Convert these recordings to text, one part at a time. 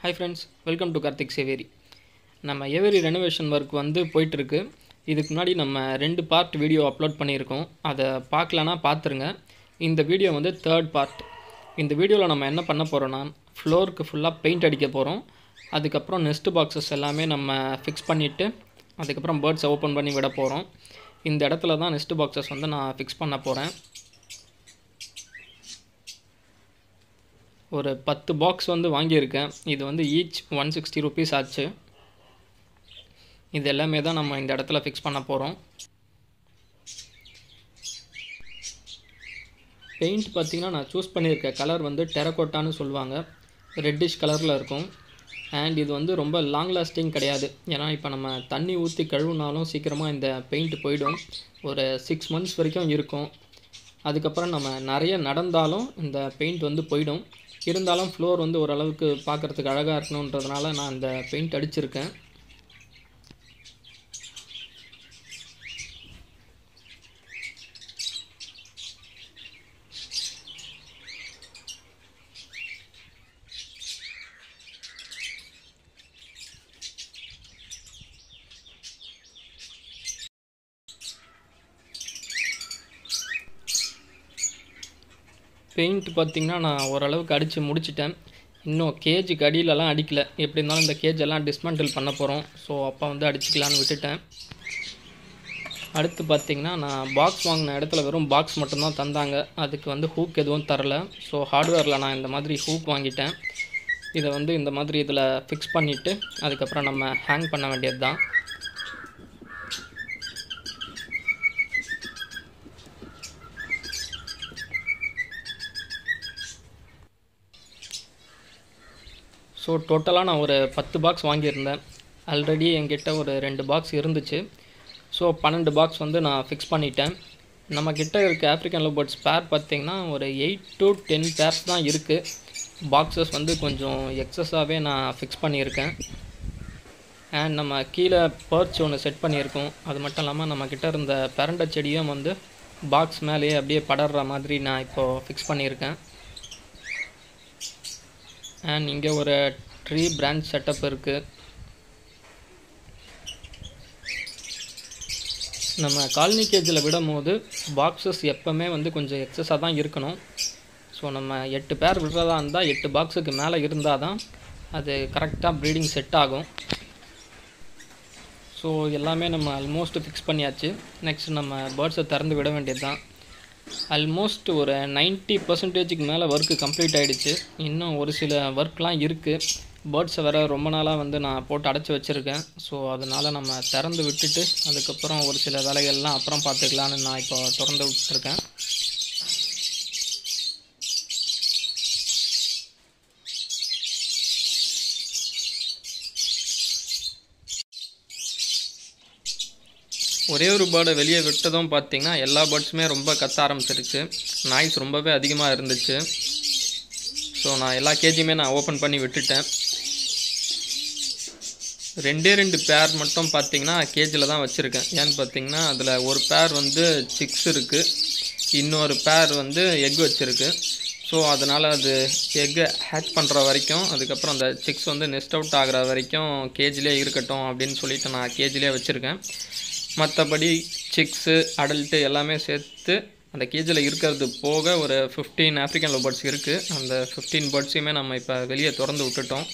hi friends welcome to Karthik சேவேரி நம்ம aviary renovation work வந்து போயிட்டுருக்கு இதுக்கு முன்னாடி நம்ம ரெண்டு பார்ட் வீடியோ அப்லோட் பண்ணியிருக்கோம் அதை பார்க்கலனா பார்த்துருங்க இந்த வீடியோ வந்து தேர்ட் பார்ட் இந்த வீடியோவில் நம்ம என்ன பண்ண போகிறோன்னா ஃப்ளோருக்கு ஃபுல்லாக பெயிண்ட் அடிக்க போகிறோம் அதுக்கப்புறம் நெஸ்ட் பாக்ஸஸ் எல்லாமே நம்ம ஃபிக்ஸ் பண்ணிவிட்டு அதுக்கப்புறம் பேர்ட்ஸை ஓப்பன் பண்ணி விட போகிறோம் இந்த இடத்துல தான் நெஸ்ட் பாக்ஸஸ் வந்து நான் ஃபிக்ஸ் பண்ண போகிறேன் ஒரு பத்து பாக்ஸ் வந்து வாங்கியிருக்கேன் இது வந்து ஈச் ஒன் சிக்ஸ்டி ருபீஸ் ஆச்சு இது எல்லாமே தான் நம்ம இந்த இடத்துல ஃபிக்ஸ் பண்ண போகிறோம் பெயிண்ட் பார்த்திங்கன்னா நான் சூஸ் பண்ணியிருக்க கலர் வந்து டெரக்கோட்டான்னு சொல்லுவாங்க ரெட்டிஷ் கலரில் இருக்கும் அண்ட் இது வந்து ரொம்ப லாங் லாஸ்டிங் கிடையாது ஏன்னா இப்போ நம்ம தண்ணி ஊற்றி கழுவுனாலும் சீக்கிரமாக இந்த பெயிண்ட் போயிடும் ஒரு சிக்ஸ் மந்த்ஸ் வரைக்கும் இருக்கும் அதுக்கப்புறம் நம்ம நிறைய நடந்தாலும் இந்த பெயிண்ட் வந்து போயிடும் இருந்தாலும் ஃப்ளோர் வந்து ஓரளவுக்கு பார்க்குறதுக்கு அழகாக இருக்கணுன்றதுனால நான் இந்த பெயிண்ட் அடிச்சிருக்கேன் பெயிண்ட் பார்த்திங்கன்னா நான் ஓரளவுக்கு அடித்து முடிச்சிட்டேன் இன்னும் கேஜுக்கு அடியிலலாம் அடிக்கல எப்படி இருந்தாலும் இந்த கேஜ் எல்லாம் டிஸ்மண்டில் பண்ண போகிறோம் ஸோ அப்போ வந்து அடிச்சுக்கலான்னு விட்டுட்டேன் அடுத்து பார்த்திங்கன்னா நான் பாக்ஸ் வாங்கின இடத்துல வெறும் பாக்ஸ் மட்டும்தான் தந்தாங்க அதுக்கு வந்து ஹூக் எதுவும் தரல ஸோ ஹார்ட்வேரில் நான் இந்த மாதிரி ஹூக் வாங்கிட்டேன் இதை வந்து இந்த மாதிரி இதில் ஃபிக்ஸ் பண்ணிவிட்டு அதுக்கப்புறம் நம்ம ஹேங் பண்ண வேண்டியது தான் ஸோ டோட்டலாக நான் ஒரு பத்து பாக்ஸ் வாங்கியிருந்தேன் ஆல்ரெடி என்கிட்ட ஒரு ரெண்டு பாக்ஸ் இருந்துச்சு ஸோ பன்னெண்டு பாக்ஸ் வந்து நான் ஃபிக்ஸ் பண்ணிட்டேன் நம்மக்கிட்ட இருக்க ஆப்ரிக்கன் லோபர்ட்ஸ் பேர் பார்த்திங்கன்னா ஒரு எயிட் டு டென் பேர்ஸ் தான் இருக்குது பாக்ஸஸ் வந்து கொஞ்சம் எக்ஸஸாகவே நான் ஃபிக்ஸ் பண்ணியிருக்கேன் அண்ட் நம்ம கீழே பர்ச் ஒன்று செட் பண்ணியிருக்கோம் அது மட்டும் இல்லாமல் நம்மக்கிட்ட இருந்த பரண்டை செடியும் வந்து பாக்ஸ் மேலேயே அப்படியே படர்ற மாதிரி நான் இப்போது ஃபிக்ஸ் பண்ணியிருக்கேன் அண்ட் இங்கே ஒரு ட்ரீ பிரான்ச் செட்டப் இருக்குது நம்ம காலனி கேஜில் விடும் போது பாக்ஸஸ் எப்போவுமே வந்து கொஞ்சம் எக்ஸஸாக தான் இருக்கணும் ஸோ நம்ம எட்டு பேர் விடுறதா இருந்தால் எட்டு பாக்ஸுக்கு மேலே இருந்தால் தான் அது கரெக்டாக ப்ரீடிங் செட் ஆகும் ஸோ எல்லாமே நம்ம ஆல்மோஸ்ட் ஃபிக்ஸ் பண்ணியாச்சு நெக்ஸ்ட் நம்ம பேர்ட்ஸை திறந்து விட வேண்டியது தான் ஆல்மோஸ்ட் ஒரு நைன்ட்டி பர்சன்டேஜுக்கு மேலே ஒர்க்கு கம்ப்ளீட் ஆகிடுச்சு இன்னும் ஒரு சில ஒர்க்லாம் இருக்குது பேர்ட்ஸை வேறு ரொம்ப நாளாக வந்து நான் போட்டு அடைச்சி வச்சுருக்கேன் ஸோ அதனால் நம்ம திறந்து விட்டுட்டு அதுக்கப்புறம் ஒரு சில வேலைகள்லாம் அப்புறம் பார்த்துக்கலான்னு நான் இப்போ திறந்து விட்டுருக்கேன் ஒரே ஒரு பேர்டை வெளியே விட்டதும் பார்த்தீங்கன்னா எல்லா பேர்ட்ஸுமே ரொம்ப கத்த ஆரம்பிச்சிருச்சு நாய்ஸ் ரொம்பவே அதிகமாக இருந்துச்சு ஸோ நான் எல்லா கேஜியுமே நான் ஓப்பன் பண்ணி விட்டுட்டேன் ரெண்டே ரெண்டு பேர் மட்டும் பார்த்தீங்கன்னா கேஜில் தான் வச்சுருக்கேன் ஏன்னு பார்த்தீங்கன்னா அதில் ஒரு பேர் வந்து சிக்ஸ் இருக்குது இன்னொரு பேர் வந்து எக் வச்சுருக்கு ஸோ அதனால் அது எக்கை ஹேச் பண்ணுற வரைக்கும் அதுக்கப்புறம் அந்த சிக்ஸ் வந்து நெஸ்ட் அவுட் ஆகிற வரைக்கும் கேஜிலே இருக்கட்டும் அப்படின்னு சொல்லிட்டு நான் கேஜிலே வச்சுருக்கேன் மற்றபடி சிக்ஸு அடல்ட்டு எல்லாமே சேர்த்து அந்த கேஜில் இருக்கிறது போக ஒரு ஃபிஃப்டீன் ஆஃப்ரிக்கன் லோ பேர்ட்ஸ் இருக்குது அந்த ஃபிஃப்டீன் பேர்ட்ஸையுமே நம்ம இப்போ வெளியே திறந்து விட்டுட்டோம்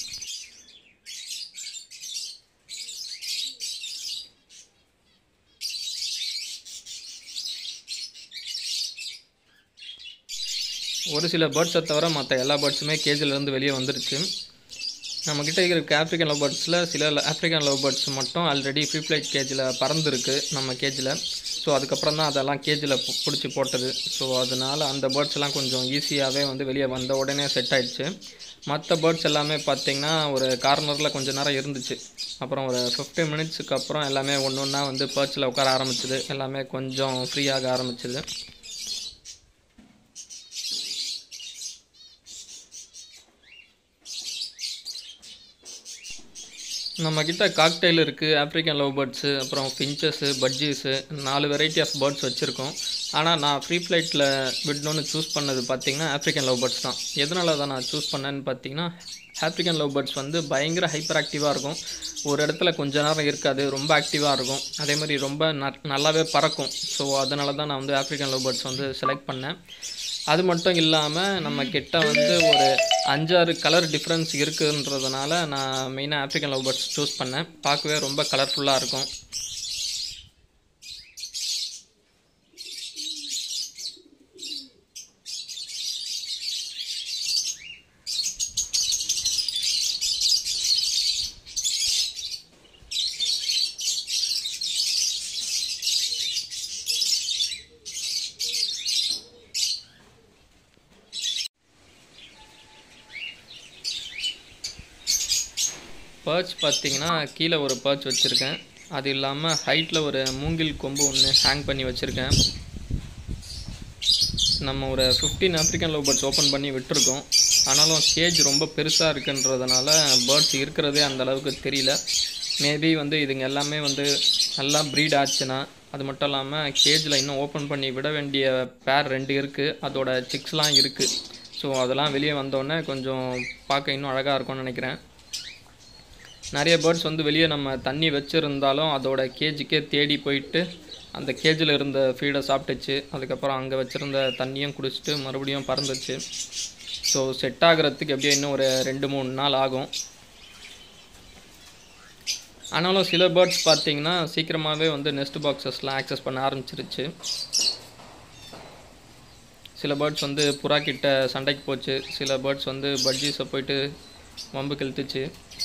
ஒரு சில பேர்ட்ஸை தவிர மற்ற எல்லா பேர்ட்ஸுமே கேஜிலேருந்து வெளியே வந்துருச்சு நம்மக்கிட்ட இருக்கிற ஆப்ரிக்கன் லவ் பேர்ட்ஸில் சில ஆப்ரிக்கன் லவ் பேர்ட்ஸ் மட்டும் ஆல்ரெடி ஃப்ரீ ஃப்ளைட் கேஜில் பறந்துருக்கு நம்ம கேஜில் ஸோ அதுக்கப்புறம் தான் அதெல்லாம் கேஜில் பிடிச்சி போட்டது ஸோ அதனால் அந்த பேர்ட்ஸ்லாம் கொஞ்சம் ஈஸியாகவே வந்து வெளியே வந்த உடனே செட் ஆயிடுச்சு மற்ற பேர்ட்ஸ் எல்லாமே பார்த்திங்கன்னா ஒரு கார்னரில் கொஞ்சம் நேரம் இருந்துச்சு அப்புறம் ஒரு ஃபிஃப்டீன் மினிட்ஸுக்கு அப்புறம் எல்லாமே ஒன்று ஒன்றா வந்து பேர்ச்சில் உட்கார ஆரம்பிச்சிது எல்லாமே கொஞ்சம் ஃப்ரீயாக ஆரம்பிச்சிது நம்மக்கிட்ட காக்டெயில் இருக்குது ஆப்ரிக்கன் லவ் பேர்ட்ஸு அப்புறம் ஃபின்ச்சஸ்ஸு பட்ஜீஸு நாலு வெரைட்டி ஆஃப் பேர்ட்ஸ் வச்சுருக்கோம் ஆனால் நான் ஃப்ரீ ஃப்ளைட்டில் விடணும்னு சூஸ் பண்ணது பார்த்தீங்கன்னா ஆஃப்ரிக்கன் லவ் பேர்ட்ஸ் தான் எதனால தான் நான் சூஸ் பண்ணேன்னு பார்த்தீங்கன்னா ஆஃப்ரிக்கன் லவ் பேர்ட்ஸ் வந்து பயங்கர ஹைப்பர் ஆக்டிவாக இருக்கும் ஒரு இடத்துல கொஞ்ச நேரம் இருக்காது ரொம்ப ஆக்டிவாக இருக்கும் அதே மாதிரி ரொம்ப ந- நல்லாவே பறக்கும் ஸோ அதனால தான் நான் வந்து ஆஃப்ரிக்கன் லவ் பேர்ட்ஸ் வந்து செலக்ட் பண்ணேன் அது மட்டும் இல்லாமல் நம்ம கிட்ட வந்து ஒரு அஞ்சாறு கலர் டிஃப்ரென்ஸ் இருக்குன்றதுனால நான் மெயினாக ஆஃப்ரிக்கன் லவ் பேர்ட்ஸ் சூஸ் பண்ணேன் பார்க்கவே ரொம்ப கலர்ஃபுல்லாக இருக்கும் பர்ச் பார்த்தீங்கன்னா கீழே ஒரு பர்ச் வச்சுருக்கேன் அது இல்லாமல் ஹைட்டில் ஒரு மூங்கில் கொம்பு ஒன்று ஹேங் பண்ணி வச்சுருக்கேன் நம்ம ஒரு 15 ஆப்ரிக்கன் லவ் பேர்ட்ஸ் ஓப்பன் பண்ணி விட்டுருக்கோம் ஆனாலும் கேஜ் ரொம்ப பெருசாக இருக்குன்றதுனால பேர்ட்ஸ் இருக்கிறதே அந்த அளவுக்கு தெரியல மேபி வந்து இதுங்க எல்லாமே வந்து நல்லா ப்ரீட் ஆச்சுன்னா அது மட்டும் இல்லாமல் கேஜில் இன்னும் ஓப்பன் பண்ணி விட வேண்டிய பேர் ரெண்டு இருக்குது அதோட சிக்ஸ்லாம் இருக்குது ஸோ அதெல்லாம் வெளியே வந்தோடனே கொஞ்சம் பார்க்க இன்னும் அழகாக இருக்கும்னு நினைக்கிறேன் நிறைய பேர்ட்ஸ் வந்து வெளியே நம்ம தண்ணி வச்சுருந்தாலும் அதோட கேஜுக்கே தேடி போயிட்டு அந்த கேஜில் இருந்த ஃபீடை சாப்பிட்டுச்சு அதுக்கப்புறம் அங்கே வச்சுருந்த தண்ணியும் குடிச்சிட்டு மறுபடியும் பறந்துச்சு ஸோ செட் ஆகுறதுக்கு எப்படியும் இன்னும் ஒரு ரெண்டு மூணு நாள் ஆகும் ஆனாலும் சில பேர்ட்ஸ் பார்த்தீங்கன்னா சீக்கிரமாகவே வந்து நெஸ்ட் பாக்ஸஸ்லாம் ஆக்சஸ் பண்ண ஆரம்பிச்சிருச்சு சில பேர்ட்ஸ் வந்து புறா கிட்ட சண்டைக்கு போச்சு சில பேர்ட்ஸ் வந்து பட்ஜீஸை போயிட்டு வம்பு கிழ்த்துச்சு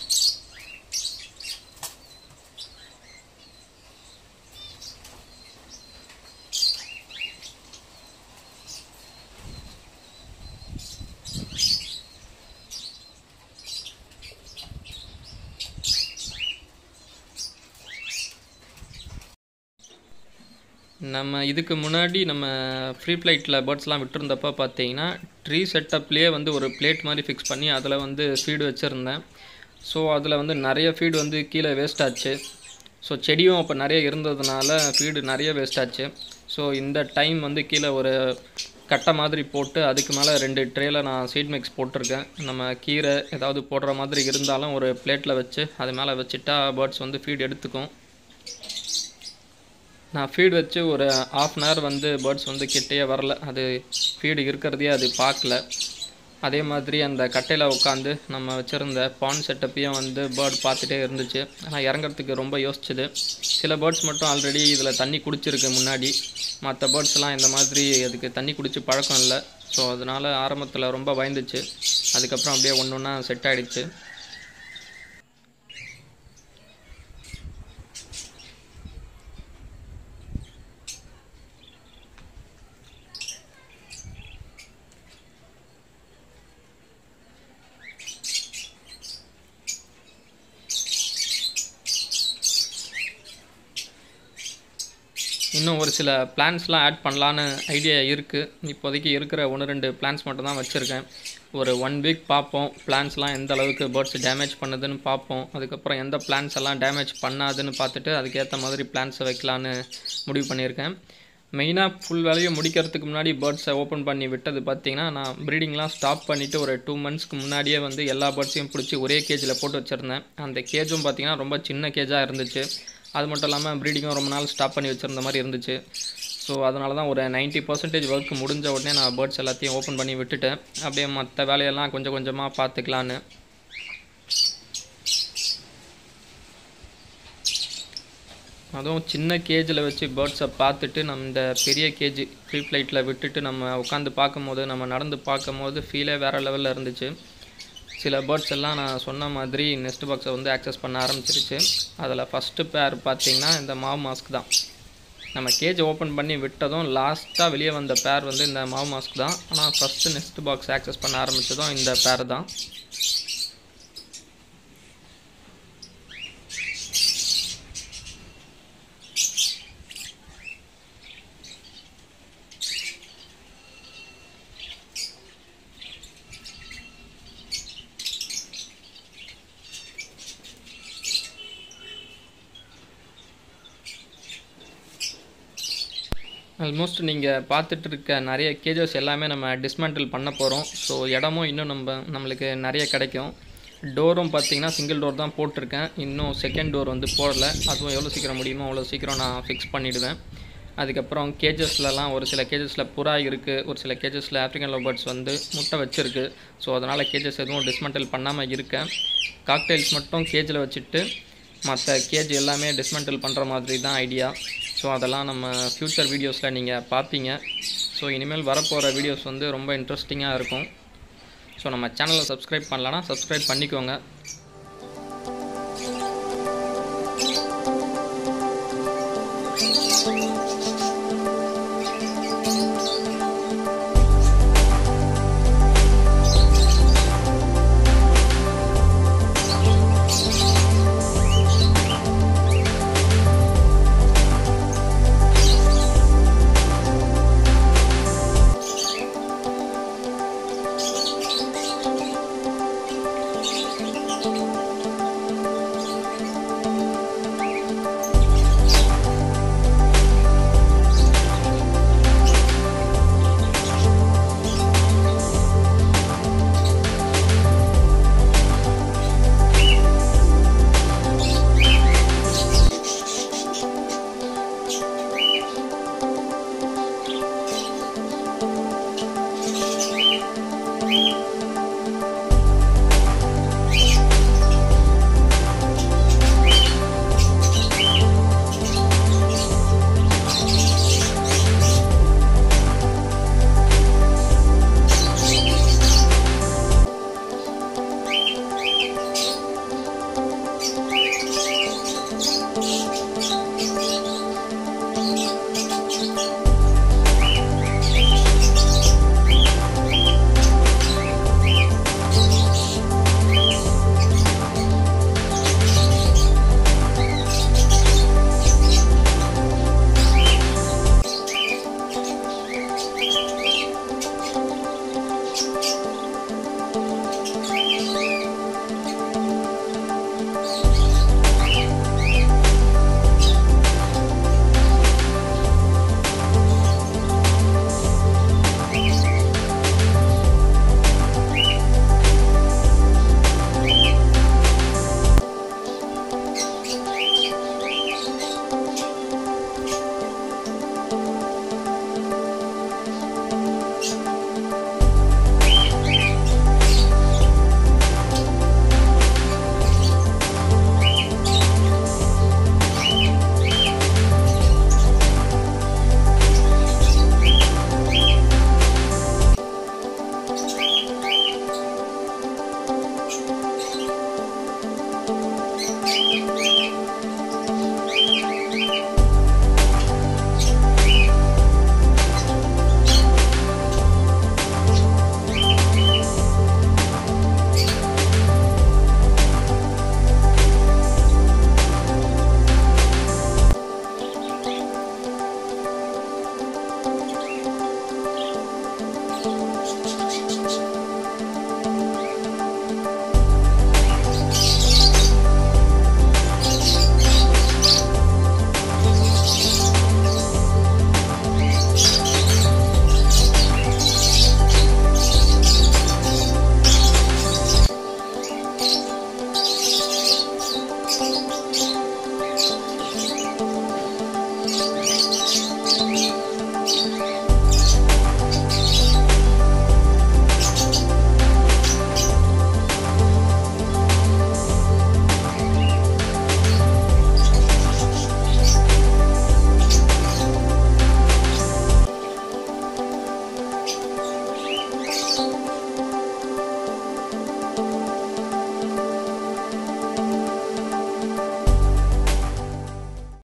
நம்ம இதுக்கு முன்னாடி நம்ம ஃப்ரீ ஃப்ளைட்டில் பேர்ட்ஸ்லாம் விட்டுருந்தப்ப பார்த்தீங்கன்னா ட்ரீ செட்டப்லேயே வந்து ஒரு பிளேட் மாதிரி ஃபிக்ஸ் பண்ணி அதில் வந்து ஃபீடு வச்சுருந்தேன் ஸோ அதில் வந்து நிறைய ஃபீடு வந்து கீழே வேஸ்ட் ஆச்சு ஸோ செடியும் அப்போ நிறைய இருந்ததுனால ஃபீடு நிறைய வேஸ்ட் ஆச்சு ஸோ இந்த டைம் வந்து கீழே ஒரு கட்டை மாதிரி போட்டு அதுக்கு மேலே ரெண்டு ட்ரேயில் நான் சீட் மிக்ஸ் போட்டிருக்கேன் நம்ம கீரை ஏதாவது போடுற மாதிரி இருந்தாலும் ஒரு பிளேட்டில் வச்சு அது மேலே வச்சுட்டா பேர்ட்ஸ் வந்து ஃபீட் எடுத்துக்கும் நான் ஃபீட் வச்சு ஒரு ஆஃப் அன் ஹவர் வந்து பேர்ட்ஸ் வந்து கிட்டேயே வரல அது ஃபீடு இருக்கிறதையே அது பார்க்கல அதே மாதிரி அந்த கட்டையில் உட்காந்து நம்ம வச்சுருந்த பான் செட்டப்பையும் வந்து பேர்ட் பார்த்துட்டே இருந்துச்சு ஆனால் இறங்குறதுக்கு ரொம்ப யோசிச்சுது சில பேர்ட்ஸ் மட்டும் ஆல்ரெடி இதில் தண்ணி குடிச்சிருக்கு முன்னாடி மற்ற பேர்ட்ஸ்லாம் இந்த மாதிரி அதுக்கு தண்ணி குடிச்சு பழக்கம் இல்லை ஸோ அதனால் ஆரம்பத்தில் ரொம்ப பயந்துச்சு அதுக்கப்புறம் அப்படியே ஒன்று ஒன்றா செட் ஆகிடுச்சு இன்னும் ஒரு சில பிளான்ஸ்லாம் ஆட் பண்ணலான்னு ஐடியா இருக்குது இப்போதைக்கு இருக்கிற ஒன்று ரெண்டு பிளான்ஸ் மட்டும் தான் வச்சுருக்கேன் ஒரு ஒன் வீக் பார்ப்போம் பிளான்ஸ்லாம் எந்த அளவுக்கு பேர்ட்ஸ் டேமேஜ் பண்ணுதுன்னு பார்ப்போம் அதுக்கப்புறம் எந்த பிளான்ஸ் எல்லாம் டேமேஜ் பண்ணாதுன்னு பார்த்துட்டு அதுக்கேற்ற மாதிரி பிளான்ஸை வைக்கலான்னு முடிவு பண்ணியிருக்கேன் மெயினாக ஃபுல் வேலையை முடிக்கிறதுக்கு முன்னாடி பேர்ட்ஸை ஓப்பன் பண்ணி விட்டது பார்த்தீங்கன்னா நான் ப்ரீடிங்லாம் ஸ்டாப் பண்ணிவிட்டு ஒரு டூ மந்த்ஸ்க்கு முன்னாடியே வந்து எல்லா பேர்ட்ஸையும் பிடிச்சி ஒரே கேஜில் போட்டு வச்சுருந்தேன் அந்த கேஜும் பார்த்தீங்கன்னா ரொம்ப சின்ன கேஜாக இருந்துச்சு அது மட்டும் இல்லாமல் ப்ரீடிங்கும் ரொம்ப நாள் ஸ்டாப் பண்ணி வச்சுருந்த மாதிரி இருந்துச்சு ஸோ அதனால தான் ஒரு 90% பர்சன்டேஜ் ஒர்க் முடிஞ்ச உடனே நான் பேர்ட்ஸ் எல்லாத்தையும் ஓப்பன் பண்ணி விட்டுட்டேன் அப்படியே மற்ற வேலையெல்லாம் கொஞ்சம் கொஞ்சமாக பார்த்துக்கலான்னு அதுவும் சின்ன கேஜில் வச்சு பேர்ட்ஸை பார்த்துட்டு நம்ம இந்த பெரிய கேஜ் ஃப்ரீ ஃப்ளைட்டில் விட்டுட்டு நம்ம உட்காந்து பார்க்கும்போது நம்ம நடந்து பார்க்கும்போது ஃபீலே வேறு லெவலில் இருந்துச்சு சில பேர்ட்ஸ் எல்லாம் நான் சொன்ன மாதிரி நெஸ்ட் பாக்ஸை வந்து ஆக்சஸ் பண்ண ஆரம்பிச்சிருச்சு அதில் ஃபஸ்ட்டு பேர் பார்த்தீங்கன்னா இந்த மாவு மாஸ்க் தான் நம்ம கேஜ் ஓப்பன் பண்ணி விட்டதும் லாஸ்ட்டாக வெளியே வந்த பேர் வந்து இந்த மாவு மாஸ்க் தான் ஆனால் ஃபஸ்ட்டு நெஸ்ட் பாக்ஸ் ஆக்சஸ் பண்ண ஆரம்பித்ததும் இந்த பேர் தான் ஆல்மோஸ்ட் நீங்கள் பார்த்துட்டு இருக்க நிறைய கேஜஸ் எல்லாமே நம்ம டிஸ்மேண்டில் பண்ண போகிறோம் ஸோ இடமும் இன்னும் நம்ம நம்மளுக்கு நிறைய கிடைக்கும் டோரும் பார்த்தீங்கன்னா சிங்கிள் டோர் தான் போட்டிருக்கேன் இன்னும் செகண்ட் டோர் வந்து போடல அதுவும் எவ்வளோ சீக்கிரம் முடியுமோ அவ்வளோ சீக்கிரம் நான் ஃபிக்ஸ் பண்ணிவிடுவேன் அதுக்கப்புறம் கேஜஸ்லலாம் ஒரு சில கேஜஸில் புறா இருக்குது ஒரு சில கேஜஸில் ஆஃப்ரிக்கன் லவ் பேர்ட்ஸ் வந்து முட்டை வச்சுருக்கு ஸோ அதனால் கேஜஸ் எதுவும் டிஸ்மெண்டல் பண்ணாமல் இருக்கேன் காக்டைல்ஸ் மட்டும் கேஜில் வச்சுட்டு மற்ற கேஜ் எல்லாமே டிஸ்மெண்டல் பண்ணுற மாதிரி தான் ஐடியா ஸோ அதெல்லாம் நம்ம ஃப்யூச்சர் வீடியோஸில் நீங்கள் பார்ப்பீங்க ஸோ இனிமேல் வரப்போகிற வீடியோஸ் வந்து ரொம்ப இன்ட்ரெஸ்டிங்காக இருக்கும் ஸோ நம்ம சேனலை சப்ஸ்கிரைப் பண்ணலன்னா சப்ஸ்கிரைப் பண்ணிக்கோங்க